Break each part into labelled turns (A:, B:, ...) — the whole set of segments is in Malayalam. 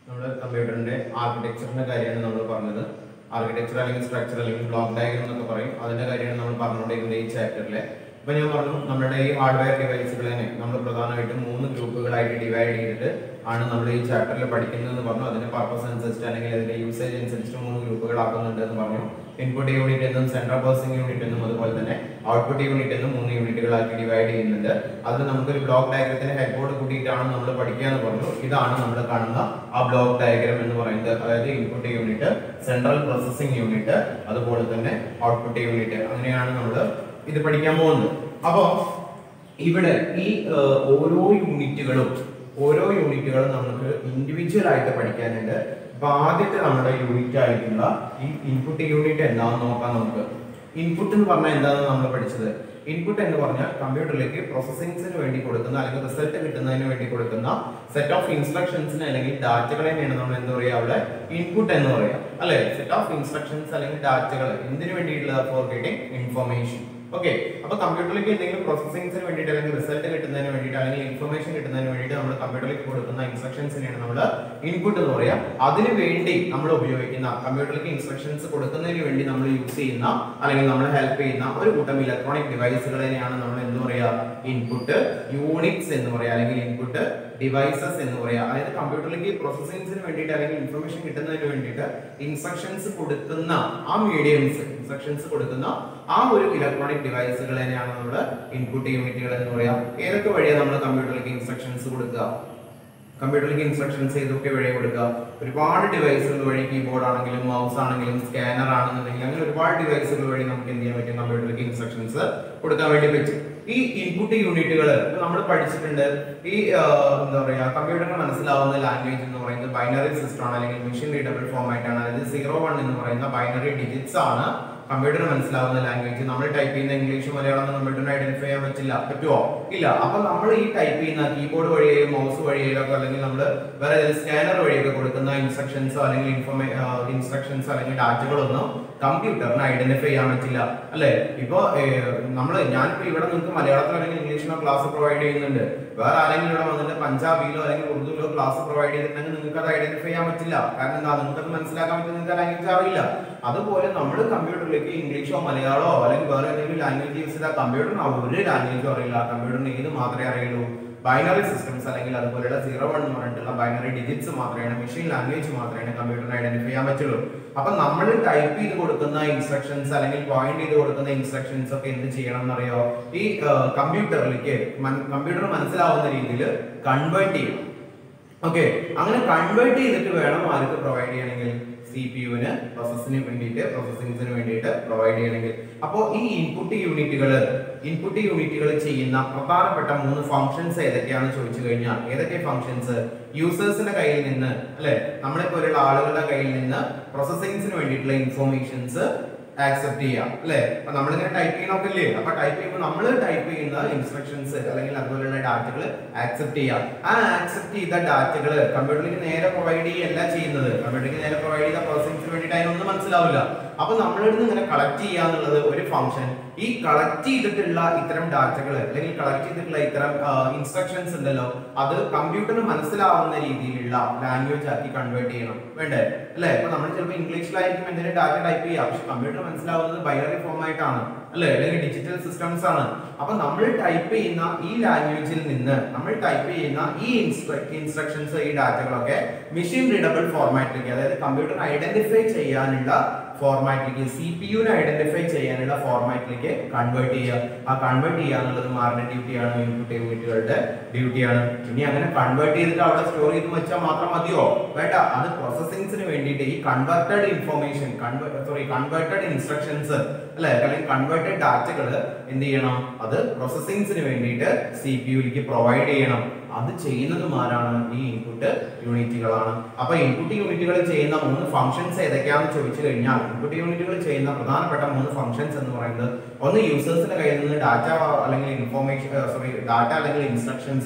A: നമ്മുടെ കമ്പ്യൂട്ടറിന്റെ ആർക്കിടെക്ചറിന്റെ കാര്യമാണ് നമ്മൾ പറഞ്ഞത് ആർക്കിടെക്ചർ അല്ലെങ്കിൽ സ്ട്രക്ചർ അല്ലെങ്കിൽ ബ്ലോക്ക് ഡയഗ്രം എന്നൊക്കെ പറയും അതിന്റെ കാര്യമാണ് നമ്മൾ പറഞ്ഞുകൊണ്ടിരിക്കുന്നത് ഈ ചാപ്റ്ററിലെ ഇപ്പൊ ഞാൻ പറഞ്ഞു നമ്മുടെ ഈ ഹാർഡ്വെയർ ഡിവൈസുകളെ നമ്മൾ പ്രധാനമായിട്ടും മൂന്ന് ഗ്രൂപ്പുകളായിട്ട് ഡിവൈഡ് ചെയ്തിട്ട് ആണ് നമ്മൾ ഈ ചാപ്റ്ററിൽ പഠിക്കുന്നത് എന്ന് പറഞ്ഞു അതിന്റെ പർപ്പസ് അനുസരിച്ച് അല്ലെങ്കിൽ അതിന്റെ യൂസേജ് അനുസരിച്ച് മൂന്ന് ഗ്രൂപ്പുകളാക്കുന്നുണ്ട് എന്ന് പറഞ്ഞു ഇൻപുട്ട് യൂണിറ്റ് എന്നും സെൻട്രൽ പ്രോസസിംഗ് യൂണിറ്റ് എന്നും അതുപോലെ തന്നെ ഔട്ട്പുട്ട് യൂണിറ്റ് എന്നും മൂന്ന് യൂണിറ്റുകളാക്കി ഡിവൈഡ് ചെയ്യുന്നുണ്ട് അത് നമുക്കൊരു ബ്ലോക്ക് ഡയഗ്രത്തിന്റെ ഹെഡ് ബോർഡ് കൂട്ടിയിട്ടാണ് നമ്മൾ പഠിക്കുക എന്ന് പറഞ്ഞു ഇതാണ് നമ്മൾ കാണുന്ന ആ ബ്ലോക്ക് ഡയഗ്രം എന്ന് പറയുന്നത് അതായത് input unit central processing unit അതുപോലെ തന്നെ ഔട്ട്പുട്ട് യൂണിറ്റ് അങ്ങനെയാണ് നമ്മൾ ഇത് പഠിക്കാൻ പോകുന്നത് അപ്പോൾ ഇവിടെ ഈ ഏഹ്, ഓരോ യൂണിറ്റുകളും ഓരോ യൂണിറ്റുകളും നമുക്ക് ഇൻഡിവിജ്വൽ ആയിട്ട് പഠിക്കാനുണ്ട് അപ്പൊ ആദ്യത്തെ നമ്മുടെ യൂണിറ്റ് ആയിട്ടുള്ള ഈ ഇൻപുട്ട് യൂണിറ്റ് എന്താണെന്ന് നോക്കാം നമുക്ക് ഇൻപുട്ട് എന്ന് പറഞ്ഞാൽ എന്താണെന്ന് നമ്മൾ പഠിച്ചത് ഇൻപുട്ട് എന്ന് പറഞ്ഞാൽ കമ്പ്യൂട്ടറിലേക്ക് പ്രോസസ്സിംഗ്സിന് വേണ്ടി കൊടുക്കുന്ന അല്ലെങ്കിൽ റിസൾട്ട് കിട്ടുന്നതിന് വേണ്ടി കൊടുക്കുന്ന സെറ്റ് ഓഫ് ഇൻസ്ട്രക്ഷൻസിന് അല്ലെങ്കിൽ ഡാറ്റകളെയാണ് നമ്മൾ എന്താ പറയുക അവിടെ ഇൻപുട്ട് എന്ന് പറയാം അല്ലെ സെറ്റ് ഓഫ് ഇൻസ്ട്രക്ഷൻസ് അല്ലെങ്കിൽ ഡാറ്റകൾ എന്തിനു വേണ്ടിയിട്ടുള്ള ഫോർ ഗെറ്റിംഗ് ഇൻഫർമേഷൻ ഓക്കെ അപ്പൊ കമ്പ്യൂട്ടറിലേക്ക് എന്തെങ്കിലും പ്രോസസ്സിംഗ്സിന് വേണ്ടിയിട്ട് അല്ലെങ്കിൽ റിസൾട്ട് കിട്ടുന്നതിന് വേണ്ടിയിട്ട് അല്ലെങ്കിൽ ഇൻഫർമേഷൻ കിട്ടുന്നതിന് വേണ്ടിയിട്ട് നമ്മൾ കമ്പ്യൂട്ടറിലേക്ക് കൊടുക്കുന്ന ഇൻസ്ട്രക്ഷൻസിനെയാണ് നമ്മൾ ഇൻപുട്ട് എന്ന് പറയാം അതിനു വേണ്ടി നമ്മൾ ഉപയോഗിക്കുന്ന കമ്പ്യൂട്ടറിലേക്ക് ഇൻസ്ട്രക്ഷൻസ് കൊടുക്കുന്നതിന് വേണ്ടി നമ്മൾ യൂസ് ചെയ്യുന്ന അല്ലെങ്കിൽ നമ്മൾ ഹെൽപ്പ് ചെയ്യുന്ന ഒരു കൂട്ടം ഇലക്ട്രോണിക് ഡിവൈസുകളെയാണ് നമ്മൾ എന്ന് പറയാ ഇൻപുട്ട് യൂണിറ്റ്സ് എന്ന് പറയാം അല്ലെങ്കിൽ ഇൻപുട്ട് ഡിവൈസസ് എന്ന് പറയാം അതായത് കമ്പ്യൂട്ടറിലേക്ക് പ്രോസസ്സിംഗ്സിന് വേണ്ടിയിട്ട് അല്ലെങ്കിൽ ഇൻഫർമേഷൻ കിട്ടുന്നതിന് വേണ്ടിയിട്ട് ഇൻസ്ട്രക്ഷൻസ് കൊടുക്കുന്ന ആ മീഡിയംസ് ഇൻസ്ട്രക്ഷൻസ് കൊടുക്കുന്ന ആ ഒരു ഇലക്ട്രോണിക് ഡിവൈസുകളെയാണ് നമ്മൾ ഇൻപുട്ട് യൂണിറ്റുകൾ എന്ന് പറയാം ഏതൊക്കെ വഴിയാണ് നമ്മൾ കമ്പ്യൂട്ടറിലേക്ക് ഇൻസ്ട്രക്ഷൻസ് കൊടുക്കുക കമ്പ്യൂട്ടറിലേക്ക് ഇൻസ്ട്രക്ഷൻസ് ഏതൊക്കെ വഴി കൊടുക്കുക ഒരുപാട് ഡിവൈസുകൾ വഴി കീബോർഡ് ആണെങ്കിലും മൗസ് ആണെങ്കിലും സ്കാനർ ആണെന്നുണ്ടെങ്കിൽ അങ്ങനെ ഒരുപാട് ഡിവൈസുകൾ വഴി നമുക്ക് എന്ത് ചെയ്യാൻ പറ്റും കമ്പ്യൂട്ടറിലേക്ക് ഇൻസ്ട്രക്ഷൻസ് കൊടുക്കാൻ വേണ്ടി പറ്റും ഈ ഇൻപുട്ട് യൂണിറ്റുകൾ നമ്മൾ പഠിച്ചിട്ടുണ്ട് ഈ ആ, എന്താ പറയാ കമ്പ്യൂട്ടറിന് മനസ്സിലാവുന്ന ലാംഗ്വേജ് എന്ന് പറയുന്നത് ബൈനറി സിസ്റ്റം ആണ് അല്ലെങ്കിൽ മെഷീൻ റീഡബിൾ ഫോമാറ്റ് ആണ് അതായത് സീറോ വൺ എന്ന് പറയുന്ന ബൈനറി ഡിജിറ്റ്സ് ആണ് കമ്പ്യൂട്ടറിന് മനസ്സിലാവുന്ന ലാംഗ്വേജ് നമ്മൾ ടൈപ്പ് ചെയ്യുന്ന ഇംഗ്ലീഷ് മലയാളം കമ്പ്യൂട്ടറിന് ഐഡന്റിഫൈ ചെയ്യാൻ പറ്റില്ല പറ്റുമോ ഇല്ല അപ്പൊ നമ്മൾ ഈ ടൈപ്പ് ചെയ്യുന്ന കീബോർഡ് വഴിയോ മൗസ് വഴിയോ ഒക്കെ അല്ലെങ്കിൽ നമ്മൾ വേറെ സ്കാനർ വഴിയൊക്കെ കൊടുക്കുന്ന ഇൻസ്ട്രക്ഷൻസോ അല്ലെങ്കിൽ ഇൻഫോർമേ ഇൻസ്ട്രക്ഷൻസ് അല്ലെങ്കിൽ ഡാറ്റകളൊന്നും കമ്പ്യൂട്ടറിന് ഐഡന്റിഫൈ ചെയ്യാൻ പറ്റില്ല അല്ലെ ഇപ്പൊ നമ്മൾ ഞാനിപ്പോ ഇവിടെ നിങ്ങൾക്ക് മലയാളത്തിലോ അല്ലെങ്കിൽ ഇംഗ്ലീഷിലോ ക്ലാസ് പ്രൊവൈഡ് ചെയ്യുന്നുണ്ട് വേറെ ആരെങ്കിലും ഇവിടെ വന്നിട്ട് പഞ്ചാബിയിലോ അല്ലെങ്കിൽ ഉറുദുവിലോ ക്ലാസ് പ്രൊവൈഡ് ചെയ്തിട്ടുണ്ടെങ്കിൽ നിങ്ങൾക്ക് അത് ഐഡന്റിഫൈ ചെയ്യാൻ പറ്റില്ല കാരണം എന്താ നിങ്ങൾക്ക് അത് മനസ്സിലാക്കാൻ പറ്റുന്ന നിങ്ങൾക്ക് ലാംഗ്വേജ് അറിയില്ല അതുപോലെ നമ്മൾ കമ്പ്യൂട്ടറിലേക്ക് ഇംഗ്ലീഷോ മലയാളമോ അല്ലെങ്കിൽ വേറെ എന്തെങ്കിലും ലാംഗ്വേജ് യൂസ് ചെയ്താൽ കമ്പ്യൂട്ടറിന് ഒരു ലാംഗ്വേജും അറിയില്ല കമ്പ്യൂട്ടറിന് ഏത് മാത്രമേ അറിയുള്ളൂ ബൈനറി സിസ്റ്റംസ് അല്ലെങ്കിൽ അതുപോലെയുള്ള സീറോ വൺ എന്ന് പറഞ്ഞിട്ടുള്ള ബൈനറി ഡിജിറ്റ്സ് മാത്രമേ മെഷീൻ ലാംഗ്വേജ് മാത്രമേ കമ്പ്യൂട്ടറിന് ഐഡന്റിഫൈ ചെയ്യാൻ പറ്റുള്ളൂ അപ്പൊ നമ്മൾ ടൈപ്പ് ചെയ്ത് കൊടുക്കുന്ന ഇൻസ്ട്രക്ഷൻസ് അല്ലെങ്കിൽ പോയിന്റ് ചെയ്ത് കൊടുക്കുന്ന ഇൻസ്ട്രക്ഷൻസ് ഒക്കെ എന്ത് ചെയ്യണം എന്നറിയോ ഈ കമ്പ്യൂട്ടറിലേക്ക് കമ്പ്യൂട്ടർ മനസ്സിലാവുന്ന രീതിയിൽ കൺവേർട്ട് ചെയ്യണം ഓക്കെ അങ്ങനെ കൺവേർട്ട് ചെയ്തിട്ട് വേണം ആർക്ക് പ്രൊവൈഡ് ചെയ്യണമെങ്കിൽ സി പി യുവിന് പ്രോസസ്സിന് വേണ്ടിയിട്ട് പ്രോസസ്സിംഗ്സിന് വേണ്ടിയിട്ട് പ്രൊവൈഡ് ചെയ്യണമെങ്കിൽ അപ്പോൾ ഈ ഇൻപുട്ട് യൂണിറ്റുകൾ ഇൻപുട്ട് യൂണിറ്റുകൾ ചെയ്യുന്ന പ്രധാനപ്പെട്ട മൂന്ന് ഫംഗ്ഷൻസ് ഏതൊക്കെയാണെന്ന് ചോദിച്ചു കഴിഞ്ഞാൽ ഏതൊക്കെ ഫംഗ്ഷൻസ് യൂസേഴ്സിന്റെ കയ്യിൽ നിന്ന് അല്ലെ നമ്മളെ പോലെയുള്ള ആളുകളുടെ കയ്യിൽ നിന്ന് പ്രോസസ്സിംഗ്സിന് വേണ്ടിയിട്ടുള്ള ഇൻഫോർമേഷൻസ് ആക്സെപ്റ്റ് ചെയ്യാം അല്ലെ അപ്പൊ നമ്മളിങ്ങനെ ടൈപ്പ് ചെയ്യണമൊക്കെ ഇല്ലേ അപ്പൊ ടൈപ്പ് ചെയ്യുമ്പോൾ നമ്മൾ ടൈപ്പ് ചെയ്യുന്ന ഇൻസ്ട്രക്ഷൻസ് അല്ലെങ്കിൽ അതുപോലെയുള്ള ഡാറ്റകൾ ആക്സെപ്റ്റ് ചെയ്യാം ആ ആക്സെപ്റ്റ് ചെയ്ത ഡാറ്റകൾ കമ്പ്യൂട്ടറിലേക്ക് നേരെ പ്രൊവൈഡ് ചെയ്യല്ല ചെയ്യുന്നത് കമ്പ്യൂട്ടറിലേക്ക് നേരെ പ്രൊവൈഡ് ചെയ്ത പ്രോസസ്സിംഗ്സിന് വേണ്ടിയിട്ട് അതിനൊന്നും മനസ്സിലാവില്ല അപ്പൊ നമ്മളിടുന്ന് ഇങ്ങനെ കളക്ട് ചെയ്യാന്നുള്ളത് ഒരു ഫംഗ്ഷൻ ഈ കളക്ട് ചെയ്തിട്ടുള്ള ഇത്തരം ഡാറ്റകൾ അല്ലെങ്കിൽ കളക്ട് ചെയ്തിട്ടുള്ള ഇത്തരം ഇൻസ്ട്രക്ഷൻസ് ഉണ്ടല്ലോ അത് കമ്പ്യൂട്ടറിന് മനസ്സിലാവുന്ന രീതിയിലുള്ള ലാംഗ്വേജ് ആക്കി കൺവേർട്ട് ചെയ്യണം വേണ്ടേ അല്ലെ ഇപ്പൊ നമ്മൾ ചിലപ്പോൾ ഇംഗ്ലീഷിലായിരിക്കും എന്തെങ്കിലും ഡാറ്റ ടൈപ്പ് ചെയ്യുക പക്ഷെ കമ്പ്യൂട്ടർ മനസ്സിലാവുന്നത് ബൈനറി ഫോം ആയിട്ടാണ് അല്ലെ അല്ലെങ്കിൽ ഡിജിറ്റൽ സിസ്റ്റംസ് ആണ് അപ്പൊ നമ്മൾ ടൈപ്പ് ചെയ്യുന്ന ഈ ലാംഗ്വേജിൽ നിന്ന് നമ്മൾ ടൈപ്പ് ചെയ്യുന്ന ഈ ഇൻസ്ട്രക്ഷൻസ് ഈ ഡാറ്റകളൊക്കെ മെഷീൻ റീഡബിൾ ഫോർമാറ്റിലേക്ക് അതായത് കമ്പ്യൂട്ടർ ഐഡന്റിഫൈ ചെയ്യാനുള്ള ഫോർമാറ്റിലേക്ക് സി പി യുവിനെ ഐഡന്റിഫൈ ചെയ്യാനുള്ള ഫോർമാറ്റിലേക്ക് കൺവേർട്ട് ചെയ്യുക ആ കൺവേർട്ട് ചെയ്യുക എന്നുള്ളത് മാറിന്റെ ഡ്യൂട്ടിയാണ് ഇൻപുട്ട് യൂണിറ്റുകളുടെ ഡ്യൂട്ടിയാണ് ഇനി അങ്ങനെ കൺവേർട്ട് ചെയ്തിട്ട് അവിടെ സ്റ്റോർ ചെയ്ത് വെച്ചാൽ മാത്രം മതിയോ വേണ്ട അത് പ്രോസസ്സിംഗ്സിന് വേണ്ടിയിട്ട് ഈ converted information sorry converted instructions അല്ലെ അല്ലെങ്കിൽ കൺവേർട്ടഡ് ഡാറ്റകൾ എന്ത് ചെയ്യണം അത് പ്രോസസ്സിംഗ്സിന് വേണ്ടിയിട്ട് സി പി യുയിലേക്ക് പ്രൊവൈഡ് ചെയ്യണം അത് ചെയ്യുന്നതും ആരാണ് ഈ ഇൻപുട്ട് യൂണിറ്റുകളാണ് അപ്പൊ ഇൻപുട്ട് യൂണിറ്റുകൾ ചെയ്യുന്ന മൂന്ന് ഫംഗ്ഷൻസ് ഏതൊക്കെയാണെന്ന് ചോദിച്ചു കഴിഞ്ഞാൽ ഇൻപുട്ട് യൂണിറ്റുകൾ ചെയ്യുന്ന പ്രധാനപ്പെട്ട മൂന്ന് ഫംഗ്ഷൻസ് എന്ന് പറയുന്നത് ഒന്ന് യൂസേഴ്സിന്റെ കയ്യിൽ നിന്ന് ഡാറ്റ അല്ലെങ്കിൽ ഇൻഫോർമേഷൻ സോറി ഡാറ്റ അല്ലെങ്കിൽ ഇൻസ്ട്രക്ഷൻസ്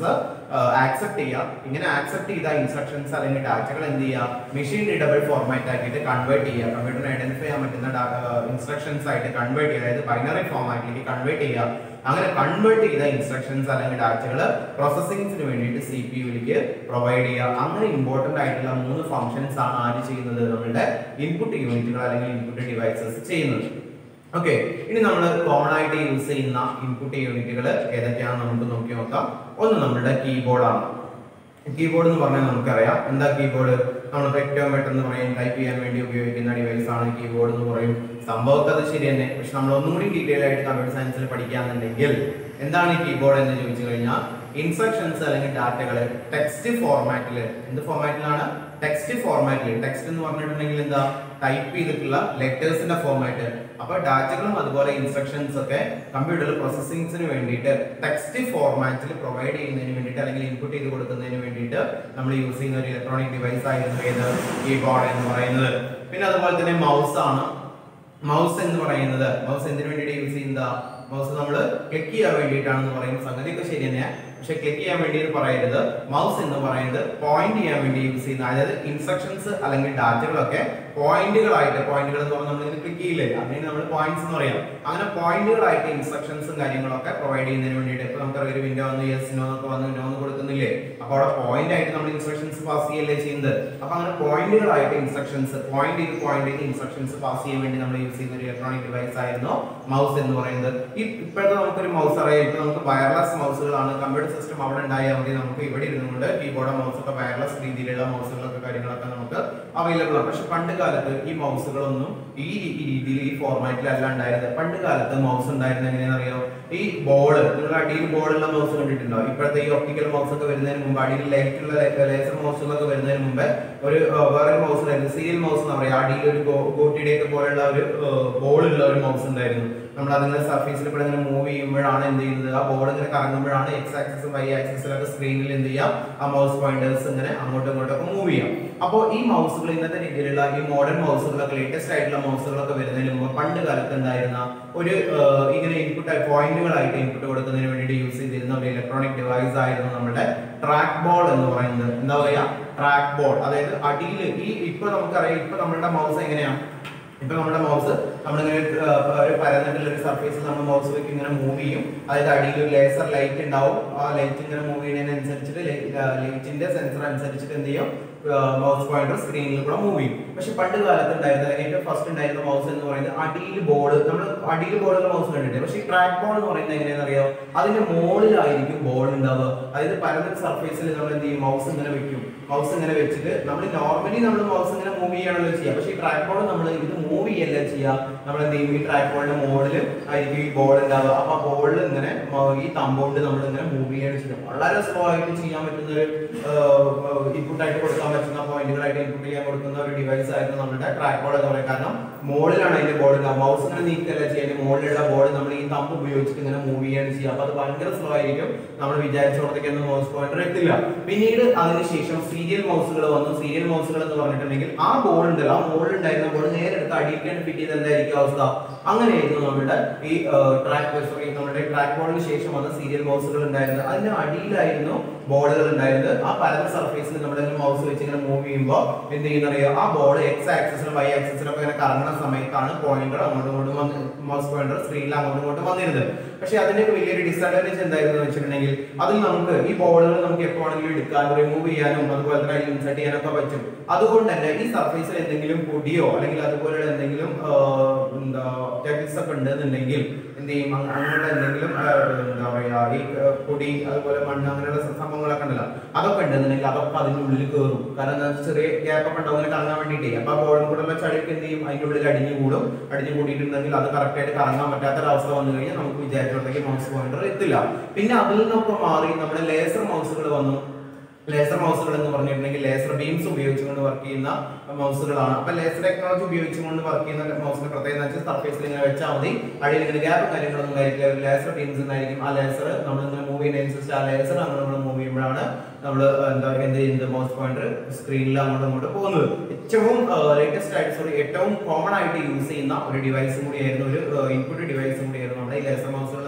A: ആക്സെപ്റ്റ് ചെയ്യുക ഇങ്ങനെ ആക്സെപ്റ്റ് ചെയ്ത ഇൻസ്ട്രക്ഷൻസ് അല്ലെങ്കിൽ ഡാറ്റകൾ എന്ത് ചെയ്യുക മെഷീൻ റീഡബിൾ ഫോർമാറ്റ് ആക്കിയിട്ട് കൺവേർട്ട് ചെയ്യുക കമ്പ്യൂട്ടറിന് ഐഡന്റിഫൈ ചെയ്യാൻ പറ്റുന്ന ഇൻസ്ട്രക്ഷൻസ് ആയിട്ട് കൺവേർട്ട് ചെയ്യുക അതായത് ബൈനറി ഫോമാറ്റിലേക്ക് കൺവേർട്ട് ചെയ്യുക അങ്ങനെ കൺവേർട്ട് ചെയ്ത ഇൻസ്ട്രക്ഷൻസ് അല്ലെങ്കിൽ ഡാറ്റകൾ പ്രോസസ്സിംഗിന് വേണ്ടിയിട്ട് സി പി യുവിലേക്ക് പ്രൊവൈഡ് ചെയ്യുക അങ്ങനെ ഇമ്പോർട്ടന്റ് ആയിട്ടുള്ള മൂന്ന് ഫംഗ്ഷൻസ് ആണ് ആര് ചെയ്യുന്നത് നമ്മുടെ ഇൻപുട്ട് യൂണിറ്റുകൾ അല്ലെങ്കിൽ ഇൻപുട്ട് ഡിവൈസസ് ചെയ്യുന്നത് ഓക്കെ ഇനി നമ്മൾ കോമൺ ആയിട്ട് യൂസ് ചെയ്യുന്ന ഇൻപുട്ട് യൂണിറ്റുകൾ ഏതൊക്കെയാണെന്ന് നമുക്ക് നോക്കി നോക്കാം ഒന്ന് നമ്മുടെ കീബോർഡാണ് കീബോർഡ് എന്ന് പറഞ്ഞാൽ നമുക്കറിയാം എന്താ കീബോർഡ് നമ്മളിപ്പോൾ ഏറ്റവും പെട്ടെന്ന് പറയും ടൈപ്പ് ചെയ്യാൻ വേണ്ടി ഉപയോഗിക്കുന്ന ഡിവൈസ് ആണ് കീബോർഡ് എന്ന് പറയും സംഭവമൊക്കെ അത് ശരി തന്നെ പക്ഷെ നമ്മൾ ഒന്നും കൂടി ഡീറ്റെയിൽ ആയിട്ട് കമ്പ്യൂട്ടർ സയൻസിൽ പഠിക്കുകയാണെന്നുണ്ടെങ്കിൽ എന്താണ് ഈ കീബോർഡ് എന്ന് ചോദിച്ചു കഴിഞ്ഞാൽ ഇൻസ്ട്രക്ഷൻസ് അല്ലെങ്കിൽ ഡാറ്റകൾ ടെക്സ്റ്റ് ഫോർമാറ്റിൽ എന്ത് ഫോർമാറ്റിലാണ് ടെക്സ്റ്റ് ഫോർമാറ്റിൽ ടെക്സ്റ്റ് എന്ന് പറഞ്ഞിട്ടുണ്ടെങ്കിൽ എന്താ ടൈപ്പ് ചെയ്തിട്ടുള്ള ലെറ്റേഴ്സിന്റെ ഫോർമാറ്റ് അപ്പൊ ഡാറ്റകളും അതുപോലെ ഇൻസ്ട്രക്ഷൻസ് ഒക്കെ കമ്പ്യൂട്ടറിൽ പ്രോസസ്സിംഗ്സിന് വേണ്ടിയിട്ട് ടെക്സ്റ്റ് ഫോർമാറ്റിൽ പ്രൊവൈഡ് ചെയ്യുന്നതിന് വേണ്ടിയിട്ട് അല്ലെങ്കിൽ ഇൻപുട്ട് ചെയ്ത് കൊടുക്കുന്നതിന് വേണ്ടിയിട്ട് നമ്മൾ യൂസ് ചെയ്യുന്ന ഒരു ഇലക്ട്രോണിക് ഡിവൈസ് ആയിരുന്നു ഏത് കീബോർഡ് എന്ന് പറയുന്നത് പിന്നെ അതുപോലെ തന്നെ മൗസ് ആണ് മൗസ് എന്ന് പറയുന്നത് മൗസ് എന്തിനു വേണ്ടിയിട്ട് യൂസ് ചെയ്യുന്ന മൗസ് നമ്മൾ ക്ലിക്ക് ചെയ്യാൻ വേണ്ടിയിട്ടാണെന്ന് പറയുന്ന സംഗതിയൊക്കെ ശരി തന്നെയാണ് പക്ഷെ ക്ലിക്ക് ചെയ്യാൻ വേണ്ടി പറയരുത് മൗസ് എന്ന് പറയുന്നത് പോയിന്റ് ചെയ്യാൻ വേണ്ടി യൂസ് ചെയ്യുന്ന അതായത് ഇൻസ്ട്രക്ഷൻസ് അല്ലെങ്കിൽ ഡാറ്റകളൊക്കെ പോയിന്റുകളായിട്ട് പോയിന്റുകൾ എന്ന് പറഞ്ഞാൽ നമ്മൾ ക്ലിക്ക് ചെയ്യില്ലേ അതിന് നമ്മൾ പോയിന്റ്സ് എന്ന് പറയാം അങ്ങനെ പോയിന്റുകളായിട്ട് ഇൻസ്ട്രക്ഷൻസും കാര്യങ്ങളൊക്കെ പ്രൊവൈഡ് ചെയ്യുന്നതിന് വേണ്ടിയിട്ട് ഇപ്പൊ നമുക്ക് ഒരു വിൻഡോ വന്ന് യെസ് നോ എന്നൊക്കെ വന്ന് നോ എന്ന് കൊടുക്കുന്നില്ലേ അപ്പൊ അവിടെ പോയിന്റ് ആയിട്ട് നമ്മൾ ഇൻസ്ട്രക്ഷൻസ് പാസ് ചെയ്യല്ലേ ചെയ്യുന്നത് അപ്പൊ അങ്ങനെ പോയിന്റുകളായിട്ട് ഇൻസ്ട്രക്ഷൻസ് പോയിന്റ് ചെയ്ത് പോയിന്റ് ചെയ്ത് ഇൻസ്ട്രക്ഷൻസ് പാസ് ചെയ്യാൻ വേണ്ടി നമ്മൾ യൂസ് ചെയ്യുന്ന ഒരു ഇലക്ട്രോണിക് ഡിവൈസ് ആയിരുന്നു മൗസ് എന്ന് പറയുന്നത് ഈ ഇപ്പോഴത്തെ നമുക്കൊരു മൗസ് അറിയാം ഇപ്പൊ നമുക്ക് വയർലെസ് മൗസുകളാണ് കമ്പ്യൂട്ടർ സിസ്റ്റം അവിടെ ഉണ്ടായാൽ മതി നമുക്ക് ഇവിടെ ഇരുന്നുകൊണ്ട് കീബോർഡ് മൗസ് ഒക്കെ വയർലെസ് രീതിയിലുള്ള മൗസുകളൊക്കെ കാര്യങ്ങളൊക്കെ നമുക്ക് അവൈലബിൾ ആണ് പക്ഷെ പണ്ട് കാലത്ത് ഈ മൗസുകളൊന്നും ഈ രീ- ഈ രീതിയിൽ ഈ ഫോർമാറ്റിലല്ല ഉണ്ടായിരുന്നത് പണ്ട് കാലത്ത് മൗസ് ഉണ്ടായിരുന്നത് എങ്ങനെയാണെന്ന് അറിയോ ഈ ബോർഡ് നിങ്ങൾ അടിയിൽ ബോർഡുള്ള മൗസ് കണ്ടിട്ടുണ്ടോ ഇപ്പോഴത്തെ ഈ ഒപ്റ്റിക്കൽ മൗസ് ഒക്കെ വരുന്നതിന് മുമ്പ് അടിയിൽ ലൈറ്റുള്ള ലേസർ മൗസുകളൊക്കെ വരുന്നതിന് മുമ്പ് ഒരു ആ, വേറെ മൗസ് ഉണ്ടായിരുന്നു സീരിയൽ മൗസ് എന്ന് പറയാം അടിയിൽ ഒരു ഗോട്ടിയുടെ ഒക്കെ പോലുള്ള ഒരു ബോൾ ഉള്ള ഒരു മൗസ് ഉണ്ടായിരുന്നു നമ്മൾ അതിങ്ങനെ സർഫേസിൽ കൂടെ ഇങ്ങനെ മൂവ് ചെയ്യുമ്പോഴാണ് എന്ത് ചെയ്യുന്നത് ആ ബോർഡ് ഇങ്ങനെ കറങ്ങുമ്പോഴാണ് എക്സ് ആക്സിസും വൈ ആക്സിസിലൊക്കെ സ്ക്രീനിൽ എന്ത് ചെയ്യാം ആ മൗസ് പോയിന്റേഴ്സ് ഇങ്ങനെ അങ്ങോട്ടും ഇങ്ങോട്ടും ഒക്കെ മൂവ് ചെയ്യാം അപ്പോൾ ഈ മൗസുകൾ ഇന്നത്തെ രീതിയിലുള്ള ഈ മോഡേൺ മൗസുകളൊക്കെ ലേറ്റസ്റ്റ് ആയിട്ടുള്ള മൗസുകളൊക്കെ വരുന്നതിന് മുമ്പ് പണ്ട് കാലത്ത് ഉണ്ടായിരുന്ന ഒരു ആ, ഇങ്ങനെ ഇൻപുട്ട് പോയിന്റുകളായിട്ട് ഇൻപുട്ട് കൊടുക്കുന്നതിന് വേണ്ടിയിട്ട് യൂസ് ചെയ്തിരുന്ന ഒരു ഇലക്ട്രോണിക് ഡിവൈസ് ആയിരുന്നു നമ്മുടെ ട്രാക്ക് ബോൾ എന്ന് പറയുന്നത് എന്താ പറയാ ട്രാക്ക് ബോൾ അതായത് അടിയിൽ ഈ ഇപ്പൊ നമുക്കറിയാം ഇപ്പൊ നമ്മുടെ മൗസ് എങ്ങനെയാണ് ഇപ്പൊ നമ്മുടെ മൗസ് നമ്മളിങ്ങനെ ആ, ഒരു പരന്നിട്ടുള്ള ഒരു സർഫേസിൽ നമ്മൾ മൗസ് വെച്ച് ഇങ്ങനെ മൂവ് ചെയ്യും അതായത് അടിയിൽ ഒരു ലേസർ ലൈറ്റ് ഉണ്ടാവും ആ ലൈറ്റ് ഇങ്ങനെ മൂവ് ചെയ്യുന്നതിനനുസരിച്ചിട്ട് ലൈറ്റിന്റെ സെൻസർ അനുസരിച്ചിട്ട് എന്ത് ചെയ്യും മൗസ് പോയിന്റർ സ്ക്രീനിൽ കൂടെ മൂവ് ചെയ്യും പക്ഷെ പണ്ട് കാലത്ത് ഉണ്ടായിരുന്ന അല്ലെങ്കിൽ ഏറ്റവും ഫസ്റ്റ് ഉണ്ടായിരുന്ന മൗസ് എന്ന് പറയുന്നത് അടിയിൽ ബോർഡ് നമ്മൾ അടിയിൽ ബോർഡുള്ള മൗസ് കണ്ടിട്ട് പക്ഷേ ഈ ട്രാക്ക് ബോൾ എന്ന് പറയുന്നത് എങ്ങനെയാണെന്ന് അറിയോ അതിന്റെ മുകളിലായിരിക്കും ബോൾ ഉണ്ടാവുക അതായത് പരന്നൊരു സർഫേസിൽ നമ്മൾ എന്ത് ചെയ്യും മൗസ് ഇങ്ങനെ വെക്കും മൗസ് ഇങ്ങനെ വെച്ചിട്ട് നമ്മൾ നോർമലി നമ്മൾ മൗസ് ഇങ്ങനെ മൂവ് ചെയ്യണമല്ലോ ചെയ്യുക പക്ഷേ ഈ ട്രാക്ക് ബോൾ നമ്മൾ ഇത് മൂവ് ചെയ്യല്ല ചെയ്യുക നമ്മൾ എന്ത് ചെയ്യും ഈ ട്രാക്ക് ബോളിന്റെ മുകളിൽ ആയിരിക്കും ഈ ബോൾ ഉണ്ടാവുക അപ്പൊ ആ ബോളിൽ ഇങ്ങനെ മ- ഈ തമ്പോണ്ട് നമ്മൾ ഇങ്ങനെ മൂവ് ചെയ്യാണ് ചെയ്യുക വളരെ സ്ലോ ആയിട്ട് ചെയ്യാൻ പറ്റുന്ന ഒരു ഇൻപുട്ട് ആയിട്ട് കൊടുക്കാൻ പറ്റുന്ന പോയിന്റുകളായിട്ട് ഇൻപുട്ട് ചെയ്യാൻ കൊടുക്കുന്ന ഒരു ഡിവൈസ് ആയിരുന്നു നമ്മുടെ ട്രാക്ക് ബോൾ എന്ന് പറയുന്നത് കാരണം മുകളിലാണ് അതിന്റെ ബോൾ മൗസ് ഇങ്ങനെ നീക്കല്ല ചെയ്യുന്നത് മുകളിലുള്ള ബോൾ നമ്മൾ ഈ തമ്പ് ഉപയോഗിച്ചിട്ട് ഇങ്ങനെ മൂവ് ചെയ്യാണ് ചെയ്യുക അപ്പൊ അത് ഭയങ്കര സ്ലോ ആയിരിക്കും നമ്മൾ വിചാരിച്ചോടത്തേക്കൊന്നും മൗസ് പോയിന്റർ എത്തില്ല പിന്നീട് അതിനുശേഷം സീരിയൽ മൗസുകൾ വന്നു സീരിയൽ മൗസുകൾ എന്ന് പറഞ്ഞിട്ടുണ്ടെങ്കിൽ ആ ബോൾ ഉണ്ടല്ലോ ആ ബോൾ ഉണ്ടായിരുന്ന ബോൾ നേരെ എടുത്ത് അടിയിലേക്ക് ഫിറ്റ് ചെയ്ത് എന്തായിരിക്കും അവസ്ഥ അങ്ങനെയായിരുന്നു നമ്മുടെ ഈ ട്രാക്ക് സോറി നമ്മുടെ ട്രാക്ക് ബോളിന് ശേഷം വന്ന സീരിയൽ മൗസുകൾ ഉണ്ടായിരുന്നത് അതിന്റെ അടിയിലായിരുന്നു ബോളുകൾ ഉണ്ടായിരുന്നത് ആ പരന്ന സർഫേസിൽ നമ്മൾ മൗസ് വെച്ച് ഇങ്ങനെ മൂവ് ചെയ്യുമ്പോൾ എന്ത് ചെയ്യുന്നറിയോ ആ ബോൾ എക്സ് ആക്സിസിലും വൈ ആക്സിസിലും ഒക്കെ ഇങ്ങനെ കറങ്ങുന്ന സമയത്താണ് പോയിന്റർ അങ്ങോട്ടും ഇങ്ങോട്ടും വന്ന് മൗസ് പോയിന്റർ സ്ക്രീനിൽ അങ്ങോട്ടും ഇങ്ങോട്ടും വന്നിരുന്നത് പക്ഷെ അതിന്റെ ഒക്കെ വലിയൊരു ഡിസഡ്വാൻറ്റേജ് എന്തായിരുന്നു വെച്ചിട്ടുണ്ടെങ്കിൽ അതിൽ നമുക്ക് ഈ ബോളുകൾ നമുക്ക് എപ്പോ വേണമെങ്കിലും എടുക്കാനും റിമൂവ് ചെയ്യാനും അതുപോലെ തന്നെ ഇൻസെർട്ട് ചെയ്യാനൊക്കെ പറ്റും അതുകൊണ്ട് തന്നെ ഈ സർഫേസിൽ എന്തെങ്കിലും പൊടിയോ അല്ലെങ്കിൽ അതുപോലെയുള്ള എന്തെങ്കിലും ആ, എന്താ ഒബ്ജക്ട്സ് ഒക്കെ ഉണ്ടെന്നുണ്ടെങ്കിൽ എന്ത് ചെയ്യും അങ്ങ- അങ്ങനെയുള്ള എന്തെങ്കിലും ആ, എന്താ പറയാ ഈ ആ, പൊടി അതുപോലെ മണ്ണ് അങ്ങനെയുള്ള സ- സംഭവങ്ങളൊക്കെ ഉണ്ടല്ലോ അതൊക്കെ ഉണ്ടെന്നുണ്ടെങ്കിൽ അതൊക്കെ അതിന്റെ ഉള്ളിൽ കയറും കാരണം എന്താ വെച്ചാൽ ചെറിയ ഗ്യാപ്പ് ഒക്കെ ഉണ്ടാവും അങ്ങനെ കറങ്ങാൻ വേണ്ടിയിട്ട് അപ്പൊ ആ ബോളിൽ കൂടെ ഉള്ള ചളിക്ക് എന്ത് ചെയ്യും അതിന്റെ ഉള്ളിൽ അടിഞ്ഞു കൂടും അടിഞ്ഞു കൂടിയിട്ടുണ്ടെങ്കിൽ അത് കറക്റ്റ് ആയിട്ട് കറങ്ങാൻ പറ്റാത്തൊരവസ്ഥ വന്നു കഴിഞ്ഞാൽ നമുക്ക് വിചാരിച്ചിടത്തേക്ക് മൗസ് പോയിന്റർ എത്തില്ല പിന്നെ അതിൽ നിന്നൊക്കെ മാറി നമ്മുടെ ലേസർ മൗസുകൾ വന്നു ലേസർ മൗസുകൾ എന്ന് പറഞ്ഞിട്ടുണ്ടെങ്കിൽ ലേസർ ബീംസ് ഉപയോഗിച്ചുകൊണ്ട് വർക്ക് ചെയ്യുന്ന മൗസുകളാണ് അപ്പൊ ലേസർ ടെക്നോളജി ഉപയോഗിച്ചുകൊണ്ട് വർക്ക് ചെയ്യുന്ന മൗസിന്റെ പ്രത്യേകത എന്ന് വെച്ചാൽ സർഫേസിൽ ഇങ്ങനെ വെച്ചാൽ മതി അടിയിൽ ഇങ്ങനെ ഗ്യാപ്പ് കാര്യങ്ങളൊന്നും ഉണ്ടായിരിക്കില്ല ഒരു ലേസർ ബീംസ് എന്നായിരിക്കും ആ ലേസർ നമ്മൾ ഇങ്ങനെ മൂവ് ചെയ്യുന്നതനുസരിച്ച് ആ ലേസർ അങ്ങനെ നമ്മൾ മൂവ് ചെയ്യുമ്പോഴാണ് നമ്മൾ എന്താ എന്ത് ചെയ്യുന്നത് മൗസ് പോയിന്റർ സ്ക്രീനിൽ അങ്ങോട്ടും ഇങ്ങോട്ട് പോകുന്നത് ഏറ്റവും ലേറ്റസ്റ്റ് ആയിട്ട് സോറി ഏറ്റവും കോമൺ ആയിട്ട് യൂസ് ചെയ്യുന്ന ഒരു ഡിവൈസും കൂടിയായിരുന്നു ഒരു ഇൻപുട്ട് ഡിവൈസും കൂടിയായിരുന്നു നമ്മുടെ ഈ ലേസർ മൗസുകൾ എന്ന്